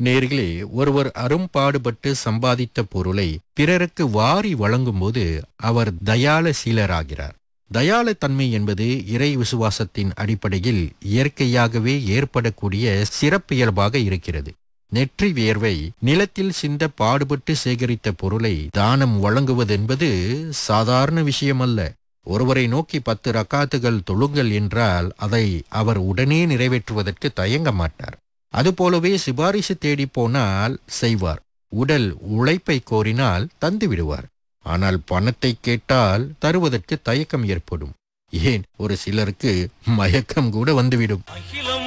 நேர்களே ஒருவர் அரும்பாடுபட்டு சம்பாதித்த பொருளை பிறருக்கு வாரி வழங்கும்போது அவர் தயாலசீலராகிறார் தயாளத்தன்மை என்பது இறை விசுவாசத்தின் அடிப்படையில் இயற்கையாகவே ஏற்படக்கூடிய சிறப்பியல்பாக இருக்கிறது நெற்றி வியர்வை நிலத்தில் சிந்த பாடுபட்டு சேகரித்த பொருளை தானம் வழங்குவதென்பது சாதாரண விஷயமல்ல ஒருவரை நோக்கி பத்து ரக்காத்துகள் தொழுங்கள் என்றால் அதை அவர் உடனே நிறைவேற்றுவதற்கு தயங்க மாட்டார் அதுபோலவே சிபாரிசு தேடி போனால் செய்வார் உடல் உழைப்பை கோரினால் தந்து விடுவார் ஆனால் பணத்தை கேட்டால் தருவதற்கு தயக்கம் ஏற்படும் ஏன் ஒரு சிலருக்கு மயக்கம் கூட வந்துவிடும் அகிலம்